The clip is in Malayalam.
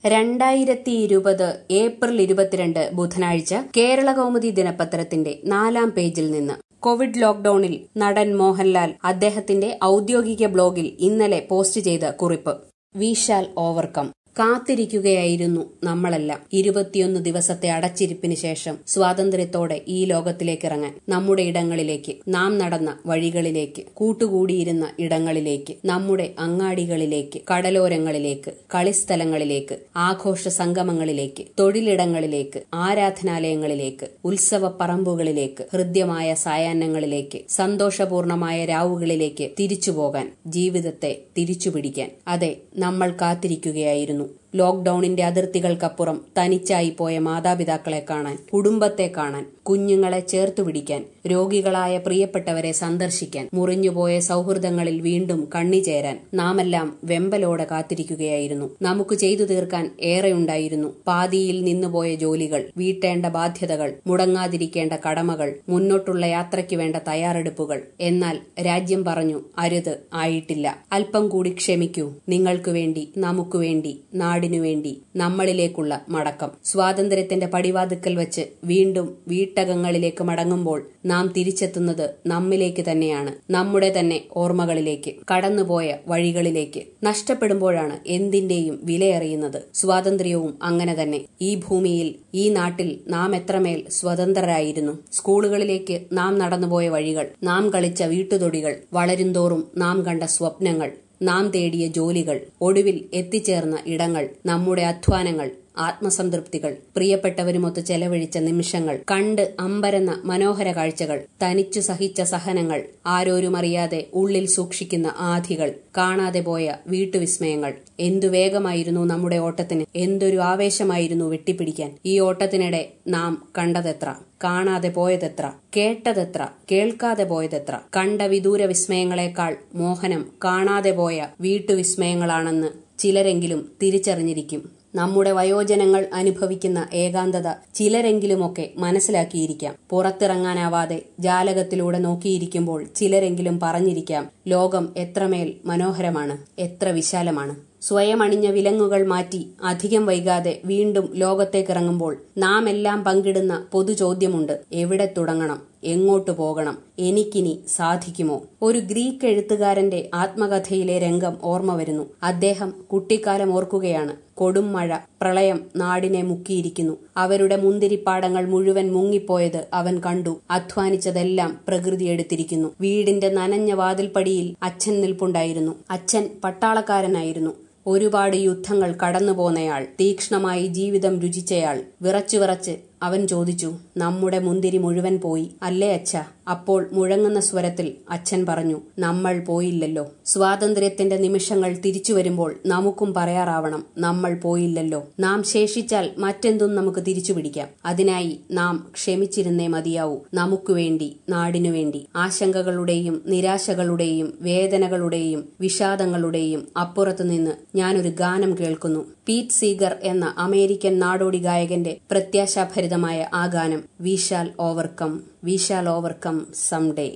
രണ്ടായിരത്തി ഇരുപത് ഏപ്രിൽ ഇരുപത്തിരണ്ട് ബുധനാഴ്ച കേരള കൗമുദി ദിനപത്രത്തിന്റെ നാലാം പേജിൽ നിന്ന് കോവിഡ് ലോക്ഡൌണിൽ നടൻ മോഹൻലാൽ അദ്ദേഹത്തിന്റെ ഔദ്യോഗിക ബ്ലോഗിൽ ഇന്നലെ പോസ്റ്റ് ചെയ്ത കുറിപ്പ് വിശാൽ ഓവർകം കാത്തിരിക്കുകയായിരുന്നു നമ്മളെല്ലാം ഇരുപത്തിയൊന്ന് ദിവസത്തെ അടച്ചിരിപ്പിന് ശേഷം സ്വാതന്ത്ര്യത്തോടെ ഈ ലോകത്തിലേക്കിറങ്ങാൻ നമ്മുടെ ഇടങ്ങളിലേക്ക് നാം നടന്ന വഴികളിലേക്ക് കൂട്ടുകൂടിയിരുന്ന ഇടങ്ങളിലേക്ക് നമ്മുടെ അങ്ങാടികളിലേക്ക് കടലോരങ്ങളിലേക്ക് കളിസ്ഥലങ്ങളിലേക്ക് ആഘോഷ സംഗമങ്ങളിലേക്ക് തൊഴിലിടങ്ങളിലേക്ക് ആരാധനാലയങ്ങളിലേക്ക് ഉത്സവ പറമ്പുകളിലേക്ക് ഹൃദ്യമായ സായാഹ്നങ്ങളിലേക്ക് സന്തോഷപൂർണമായ രാവുകളിലേക്ക് തിരിച്ചുപോകാൻ ജീവിതത്തെ തിരിച്ചുപിടിക്കാൻ അതെ നമ്മൾ കാത്തിരിക്കുകയായിരുന്നു ലോക്ഡൌണിന്റെ അതിർത്തികൾക്കപ്പുറം തനിച്ചായി പോയ മാതാപിതാക്കളെ കാണാൻ കുടുംബത്തെ കാണാൻ കുഞ്ഞുങ്ങളെ ചേർത്തു പിടിക്കാൻ രോഗികളായ പ്രിയപ്പെട്ടവരെ സന്ദർശിക്കാൻ മുറിഞ്ഞുപോയ സൗഹൃദങ്ങളിൽ വീണ്ടും കണ്ണിചേരാൻ നാമെല്ലാം വെമ്പലോടെ കാത്തിരിക്കുകയായിരുന്നു നമുക്ക് ചെയ്തു തീർക്കാൻ ഏറെയുണ്ടായിരുന്നു പാതിയിൽ നിന്നുപോയ ജോലികൾ വീട്ടേണ്ട ബാധ്യതകൾ മുടങ്ങാതിരിക്കേണ്ട കടമകൾ മുന്നോട്ടുള്ള യാത്രയ്ക്ക് വേണ്ട തയ്യാറെടുപ്പുകൾ എന്നാൽ രാജ്യം പറഞ്ഞു അരുത് ആയിട്ടില്ല അല്പം കൂടി ക്ഷമിക്കൂ നിങ്ങൾക്കു വേണ്ടി നമുക്കു വേണ്ടി നാടിനു വേണ്ടി നമ്മളിലേക്കുള്ള മടക്കം സ്വാതന്ത്ര്യത്തിന്റെ പടിവാതുക്കൽ വെച്ച് വീണ്ടും വീട്ടകങ്ങളിലേക്ക് മടങ്ങുമ്പോൾ നാം തിരിച്ചെത്തുന്നത് നമ്മിലേക്ക് തന്നെയാണ് നമ്മുടെ തന്നെ ഓർമ്മകളിലേക്ക് കടന്നുപോയ വഴികളിലേക്ക് നഷ്ടപ്പെടുമ്പോഴാണ് എന്തിന്റെയും വിലയറിയുന്നത് സ്വാതന്ത്ര്യവും അങ്ങനെ തന്നെ ഈ ഭൂമിയിൽ ഈ നാട്ടിൽ നാം എത്രമേൽ സ്വതന്ത്രരായിരുന്നു സ്കൂളുകളിലേക്ക് നാം നടന്നുപോയ വഴികൾ നാം കളിച്ച വീട്ടുതൊടികൾ വളരുംതോറും നാം കണ്ട സ്വപ്നങ്ങൾ നാം തേടിയ ജോലികൾ ഒടുവിൽ എത്തിച്ചേർന്ന ഇടങ്ങൾ നമ്മുടെ അധ്വാനങ്ങൾ ആത്മസംതൃപ്തികൾ പ്രിയപ്പെട്ടവരുമൊത്ത് ചെലവഴിച്ച നിമിഷങ്ങൾ കണ്ട് അമ്പരന്ന മനോഹര കാഴ്ചകൾ തനിച്ചു സഹിച്ച സഹനങ്ങൾ ആരോരുമറിയാതെ ഉള്ളിൽ സൂക്ഷിക്കുന്ന ആധികൾ കാണാതെ പോയ വീട്ടുവിസ്മയങ്ങൾ എന്തു വേഗമായിരുന്നു നമ്മുടെ ഓട്ടത്തിന് എന്തൊരു ആവേശമായിരുന്നു വെട്ടിപ്പിടിക്കാൻ ഈ ഓട്ടത്തിനിടെ നാം കണ്ടതെത്ര കാണാതെ പോയതെത്ര കേട്ടതെത്ര കേൾക്കാതെ പോയതെത്ര കണ്ട വിദൂര വിസ്മയങ്ങളെക്കാൾ മോഹനം കാണാതെ പോയ വീട്ടുവിസ്മയങ്ങളാണെന്ന് ചിലരെങ്കിലും തിരിച്ചറിഞ്ഞിരിക്കും നമ്മുടെ വയോജനങ്ങൾ അനുഭവിക്കുന്ന ഏകാന്തത ചിലരെങ്കിലുമൊക്കെ മനസ്സിലാക്കിയിരിക്കാം പുറത്തിറങ്ങാനാവാതെ ജാലകത്തിലൂടെ നോക്കിയിരിക്കുമ്പോൾ ചിലരെങ്കിലും പറഞ്ഞിരിക്കാം ലോകം എത്രമേൽ മനോഹരമാണ് എത്ര വിശാലമാണ് സ്വയം അണിഞ്ഞ വിലങ്ങുകൾ മാറ്റി അധികം വൈകാതെ വീണ്ടും ലോകത്തേക്കിറങ്ങുമ്പോൾ നാം എല്ലാം പങ്കിടുന്ന പൊതുചോദ്യമുണ്ട് എവിടെ തുടങ്ങണം എങ്ങോട്ടു പോകണം എനിക്കിനി സാധിക്കുമോ ഒരു ഗ്രീക്ക് എഴുത്തുകാരന്റെ ആത്മകഥയിലെ രംഗം ഓർമ്മ വരുന്നു അദ്ദേഹം കുട്ടിക്കാലം ഓർക്കുകയാണ് കൊടും മഴ പ്രളയം നാടിനെ മുക്കിയിരിക്കുന്നു അവരുടെ മുന്തിരിപ്പാടങ്ങൾ മുഴുവൻ മുങ്ങിപ്പോയത് അവൻ കണ്ടു അധ്വാനിച്ചതെല്ലാം പ്രകൃതി എടുത്തിരിക്കുന്നു വീടിന്റെ നനഞ്ഞ വാതിൽപ്പടിയിൽ അച്ഛൻ നിൽപ്പുണ്ടായിരുന്നു അച്ഛൻ പട്ടാളക്കാരനായിരുന്നു ഒരുപാട് യുദ്ധങ്ങൾ കടന്നുപോന്നയാൾ തീക്ഷ്ണമായി ജീവിതം രുചിച്ചയാൾ വിറച്ചു വിറച്ച് അവൻ ചോദിച്ചു നമ്മുടെ മുന്തിരി മുഴുവൻ പോയി അല്ലേ അച്ഛ അപ്പോൾ മുഴങ്ങുന്ന സ്വരത്തിൽ അച്ഛൻ പറഞ്ഞു നമ്മൾ പോയില്ലല്ലോ സ്വാതന്ത്ര്യത്തിന്റെ നിമിഷങ്ങൾ തിരിച്ചു വരുമ്പോൾ നമുക്കും പറയാറാവണം നമ്മൾ പോയില്ലല്ലോ നാം ശേഷിച്ചാൽ മറ്റെന്തും നമുക്ക് തിരിച്ചു പിടിക്കാം അതിനായി നാം ക്ഷമിച്ചിരുന്നേ മതിയാവൂ നമുക്കു വേണ്ടി നാടിനു വേണ്ടി ആശങ്കകളുടെയും നിരാശകളുടെയും വേദനകളുടെയും വിഷാദങ്ങളുടെയും അപ്പുറത്തുനിന്ന് ഞാനൊരു ഗാനം കേൾക്കുന്നു പീറ്റ് സീഗർ എന്ന അമേരിക്കൻ നാടോടി ഗായകന്റെ പ്രത്യാശാഭരിതമായ ആ ഗാനം we shall overcome we shall overcome someday